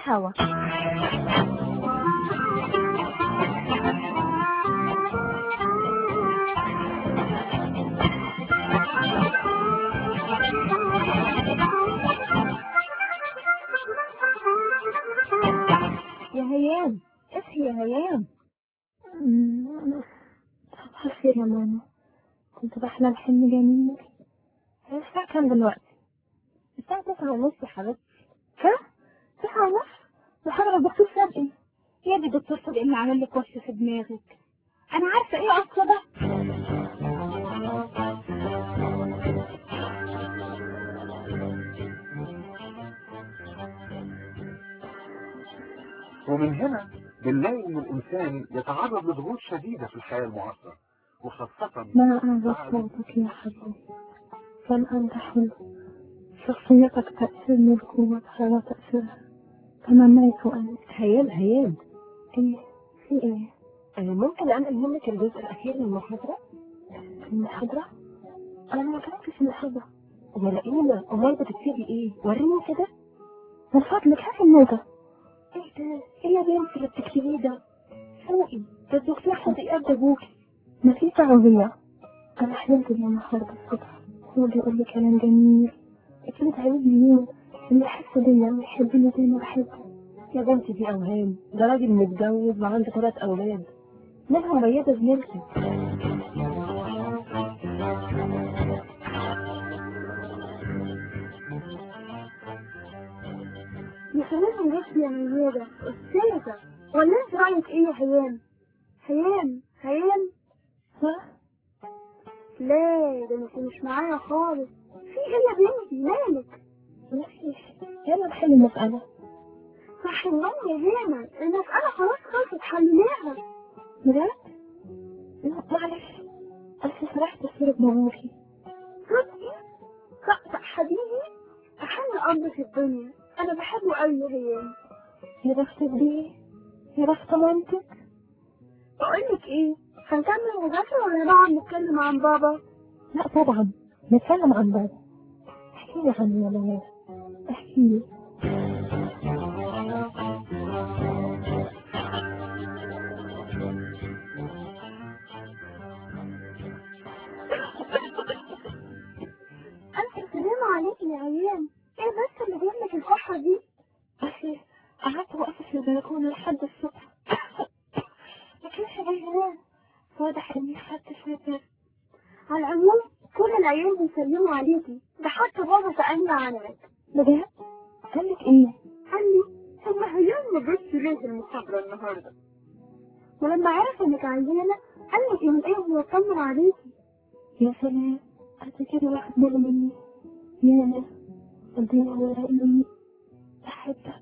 هوا يا هيام اصحي يا هيام صباح الخير يا ماما كنت بحلم حلم جميل هي الساعة كام دلوقتي؟ الساعة تسعة ونص يا حبيبتي كام؟ تسعة ونص؟ محاضرة الدكتور صدقي يا دي دكتور صدقي اللي عامل لك وش في دماغك أنا عارفة إيه أصلا ده ومن هنا بنلاقي ان الانسان يتعرض لضغوط شديدة في الحياة المعاصرة وخاصة ما أعرف صوتك يا حبيبي كم أنت حلو شخصيتك تأثيرني بقوتها وتأثيرها تمنيت أن هيام هيام إيه في إيه آه، ممكن أنقل منك الجزء الأخير من المحاضرة؟ المحاضرة أنا ما كنتش في المحاضرة يا لئيمة أمال بتكتبي إيه؟ وريني كده من فضلك هات النوتة إيه ده؟ إيه يا بنتي اللي بتكتبيه ده؟ فوقي ده الدكتور صديق قد أبوكي ما في تعوية أنا حلمت بيه النهاردة الصبح هو بيقول لي كلام جميل أكيد عايز مين اللي يحس بيا ويحبني زي ما بحبه يا بنتي دي أوهام ده راجل متجوز وعنده ثلاث أولاد منهم ميادة زميلتي يا سلام الاسم يا ميادة أستاذة ولا أنت رأيك إيه يا هيام؟ هيام هيام ها؟ لا ده انت مش معايا خالص في ايه يا بنتي مالك؟ مفيش يلا نحل المسألة فحلوان يا هيما المسألة خلاص خلصت حليناها بجد؟ لا معلش أنا سرحت الصورة بماموكي صدقي؟ صدق حبيبي أحلى أمر في الدنيا أنا بحبه أوي يا هيام يا بختك بيه يا بخت مامتك بقولك إيه هنكمل مذاكرة ولا نقعد نتكلم عن بابا؟ لا طبعا نتكلم عن بابا احكي لي عنه يا ماما احكي لي ألف سلام عليك يا عيان ايه بس اللي جاب لك الكحة دي؟ أخي قعدت واقفة في البلكونة لحد الصبح ما كانش بينام واضح اني خدت شوية على العموم كل العيال بيسلموا عليكي ده حتى بابا سألني عنك بجد؟ قال لك ايه؟ قال لي طب هيام ما جبتش ليه المحاضرة النهاردة ولما عرف انك عيانة قال لك من ايه هو يطمن عليكي يا سلام انت كده واخد باله مني يا انا قد ايه هو اني بحبك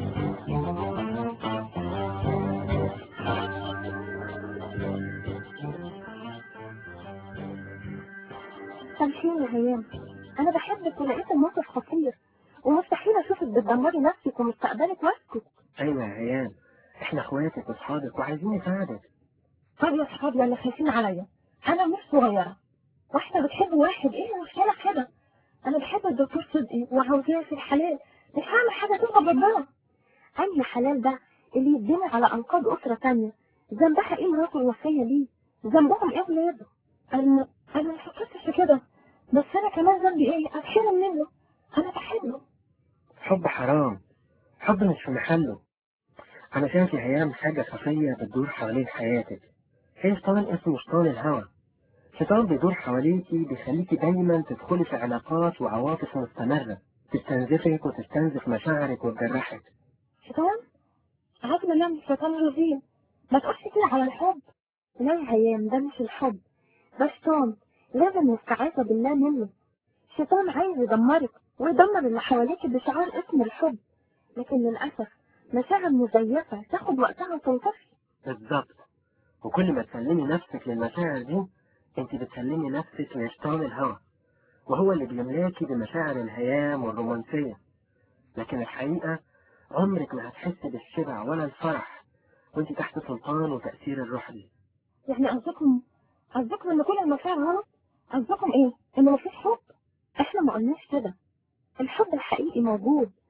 تمشين يا هيام انا بحبك ولقيت الموقف خطير ومستحيل اشوفك بتدمري نفسك ومستقبلك واسكت أيوة يا هيام إحنا إخواتك وأصحابك وعايزين نساعدك طب يا صحابي اللي خايفين عليا انا مش صغيره واحده بتحب واحد ايه المشكله كده انا بحب الدكتور صدقي وعاوزاه في الحلال مش هعمل حاجه تغضب ربنا انهي حلال ده اللي يتبني على انقاض اسره تانية ذنبها ايه مراته الوصيه ليه ذنبهم ايه ولاده انا انا ما فكرتش في كده بس انا كمان ذنبي ايه اتحرم منه انا بحبه حب حرام حب مش في محله أنا شايف يا هيام حاجة خفية بتدور حوالين حياتك هي شيطان اسمه شيطان الهوى شيطان بيدور حواليكي بيخليكي دايما تدخلي في علاقات وعواطف مستمرة تستنزفك وتستنزف مشاعرك وتجرحك شيطان أعوذ بالله من الشيطان الرجيم ما تقولش كده على الحب لا يا هيام ده مش الحب ده شيطان لازم نستعاذ بالله منه شيطان عايز يدمرك ويدمر اللي حواليك بشعار اسم الحب لكن للأسف مشاعر مزيفة تاخد وقتها وتنطفي بالظبط وكل ما تسلمي نفسك للمشاعر دي انت بتسلمي نفسك لشيطان الهوى وهو اللي بيملاكي بمشاعر الهيام والرومانسية لكن الحقيقة عمرك ما هتحس بالشبع ولا الفرح وانت تحت سلطان وتأثير الروح دي يعني قصدكم قصدكم ان كل المشاعر غلط قصدكم ايه ان مفيش حب احنا ما قلناش كده الحب الحقيقي موجود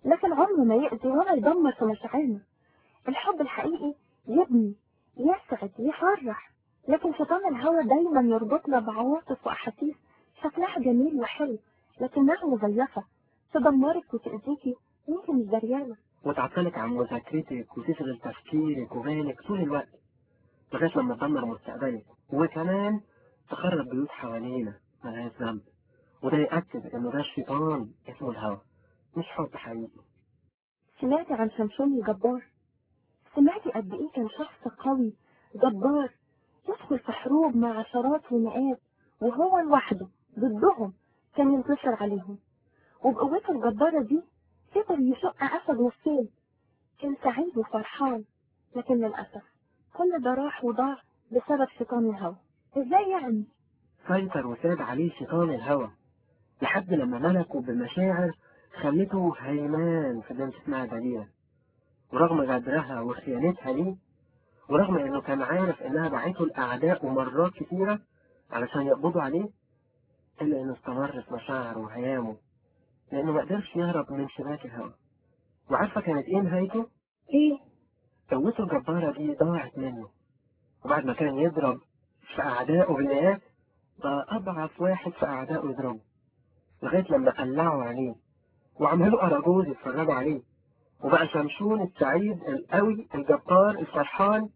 لكن عمره ما يأذي ولا يدمر في مشاعرنا الحب الحقيقي يبني يسعد يفرح لكن شيطان الهوى دايما يربطنا بعواطف وأحاسيس شكلها جميل وحلو لكنها مزيفة تدمرك وتأذيكي وانت مش دريانة وتعطلك عن مذاكرتك وتشغل تفكيرك وبالك طول الوقت لغاية لما تدمر مستقبلك وكمان تخرب بيوت حوالينا ملهاش ذنب وده يأكد إنه ده الشيطان اسمه الهوى مش حب حقيقي سمعتي عن شمشون الجبار سمعتي قد ايه كان شخص قوي جبار يدخل في حروب مع عشرات ومئات وهو لوحده ضدهم كان ينتصر عليهم وبقوته الجبارة دي قدر يشق أسد نصين كان سعيد وفرحان لكن للأسف كل ده راح وضاع بسبب شيطان الهوى ازاي يعني؟ سيطر وساد عليه شيطان الهوى لحد لما ملكه بمشاعر خلته هيمان في بنت اسمها دليلة ورغم غدرها وخيانتها ليه ورغم انه كان عارف انها باعته الاعداء ومرات كتيرة علشان يقبضوا عليه الا انه استمر في مشاعره وهيامه لانه ما قدرش يهرب من شباك الهوى وعارفة كانت ايه نهايته؟ ايه؟ قوته الجبارة دي ضاعت منه وبعد ما كان يضرب في أعدائه بالمئات بقى أضعف واحد في أعدائه يضربه لغاية لما قلعوا عليه وعملوا أراجوز يتفرجوا عليه وبقى شمشون السعيد القوي الجبار الفرحان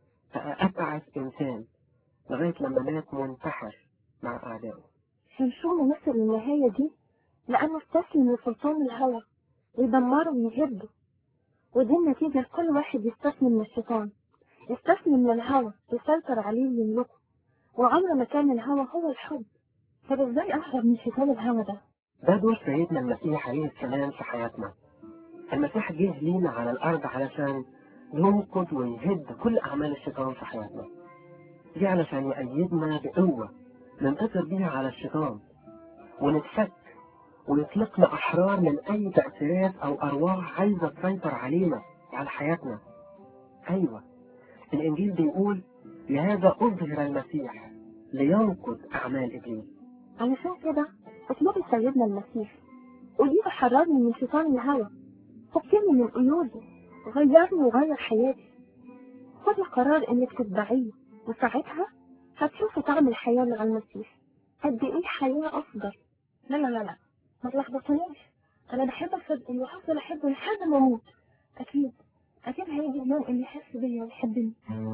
بقى أتعس إنسان لغاية لما مات منتحر مع أعدائه شمشون وصل للنهاية دي لأنه استسلم لسلطان الهوى يدمره ويهده ودي النتيجة لكل واحد يستسلم للشيطان يستسلم للهوى يسيطر عليه ويملكه وعمر ما كان الهوى هو الحب طب ازاي اهرب من شيطان الهوى ده؟ ده دور سيدنا المسيح عليه السلام في حياتنا المسيح جه لينا على الأرض علشان ينقض ويهد كل أعمال الشيطان في حياتنا دي علشان يأيدنا بقوة ننتصر بيها على الشيطان ونتفك ويطلقنا أحرار من أي تأثيرات أو أرواح عايزة تسيطر علينا وعلى حياتنا أيوة الإنجيل بيقول لهذا أظهر المسيح لينقض أعمال إبليس علشان كده اطلبي سيدنا المسيح قولي له حررني من شيطان الهوى فكني من قيودي غيرني وغير حياتي خدي قرار انك تتبعيه وساعتها هتشوفي طعم الحياة مع المسيح قد ايه حياة افضل لا لا لا لا ما تلخبطنيش انا بحب صدقي وهفضل احبه لحد ما اموت اكيد اكيد هيجي اليوم اللي يحس بيا ويحبني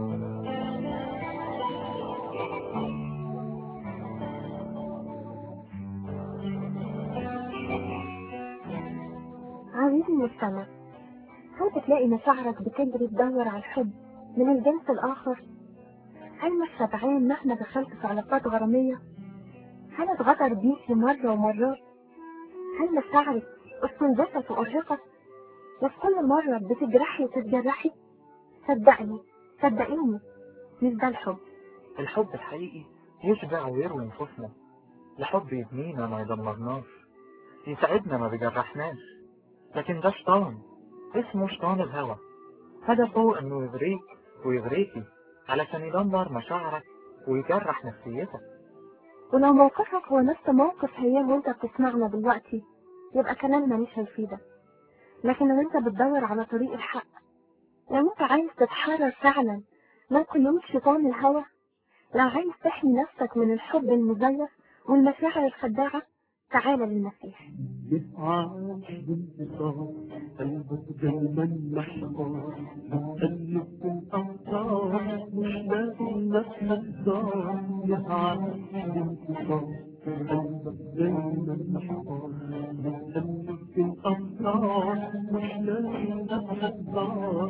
عزيزي المستمع هل بتلاقي مشاعرك بتجري تدور على الحب من الجنس الآخر؟ هل مش شبعان مهما دخلت في علاقات غرامية؟ هل اتغدر بيكي مرة ومرات؟ هل مشاعرك استنزفت وأرهقت؟ وفي كل مرة بتجرحي وتتجرحي؟ صدقني صدقيني مش ده الحب الحب الحقيقي يشبع ويروي نفوسنا الحب يبنينا ما يدمرناش يساعدنا ما بيجرحناش لكن ده شيطان اسمه شيطان الهوى هدفه انه يغريك ويغريكي علشان يدمر مشاعرك ويجرح نفسيتك ولو موقفك هو نفس موقف هيام وانت بتسمعنا دلوقتي يبقى كلامنا مش هيفيدك لكن لو انت بتدور على طريق الحق لو انت عايز تتحرر فعلا من قيود شيطان الهوى لو عايز تحمي نفسك من الحب المزيف والمشاعر الخداعة تعال للمسيح يسعى بالبصار قلبك دايما محظوظ بتقلب في الأمطار مش لاقي نفسك دار يسعى بالبصار قلبك دايما محظوظ بتقلب في الأمطار مش لاقي نفسك دار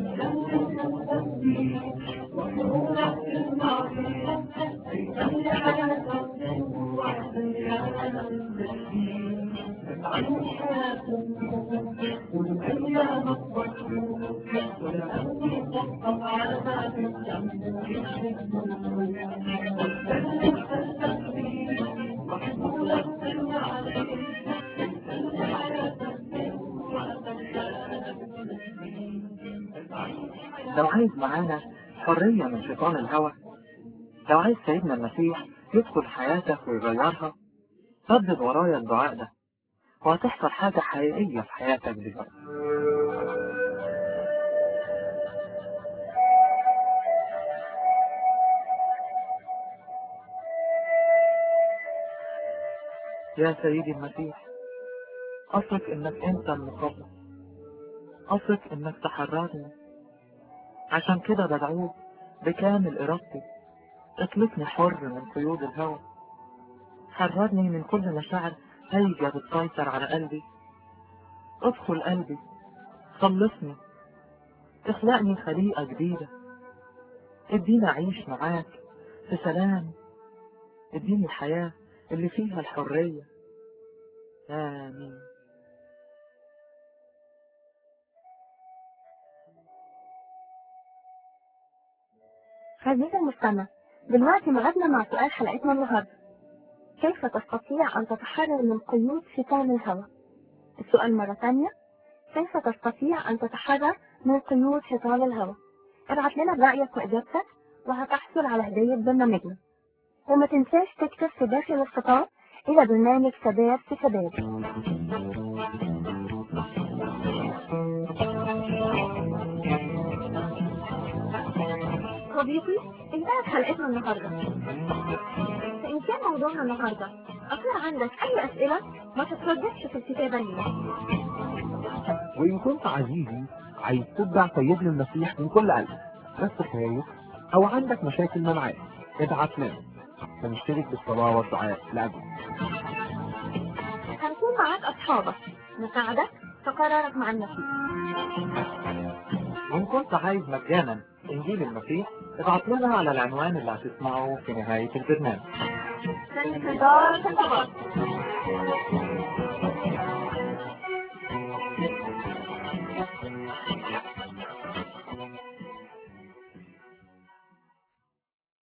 لو عايز معانا حرية من شيطان الهوى لو عايز سيدنا المسيح يدخل حياتك ويغيرها ردد ورايا الدعاء ده وهتحصل حاجة حقيقية في حياتك دلوقتي يا سيدي المسيح أثق إنك أنت المخلص أثق إنك تحررني عشان كده بدعوك بكامل إرادتي اطلقني حر من قيود الهوى حررني من كل مشاعر هيجة بتسيطر على قلبي ادخل قلبي خلصني اخلقني خليقة جديدة اديني أعيش معاك في سلام اديني الحياة اللي فيها الحرية آمين عزيزي المستمع دلوقتي ميعادنا مع سؤال حلقتنا النهارده كيف تستطيع أن تتحرر من قيود شيطان الهوى؟ السؤال مرة ثانية كيف تستطيع أن تتحرر من قيود شيطان الهوى؟ ابعت لنا برأيك وإجابتك وهتحصل على هدية برنامجنا وما تنساش تكتب في داخل الخطاب إلى برنامج شباب في شباب صديقي انتهت حلقتنا النهارده فإن كان موضوعنا النهارده أصلا عندك أي أسئلة ما تترددش في الكتابة لنا وإن كنت عزيزي عايز تتبع سيدنا المسيح من كل قلبك بس خايف أو عندك مشاكل معاه ابعت لنا فنشترك بالصلاة والدعاء لأجلك هنكون معاك أصحابك نساعدك في قرارك مع المسيح وإن كنت عايز مجانا إنجيل المسيح ابعت لنا على العنوان اللي هتسمعه في نهاية البرنامج في انتظار خطابات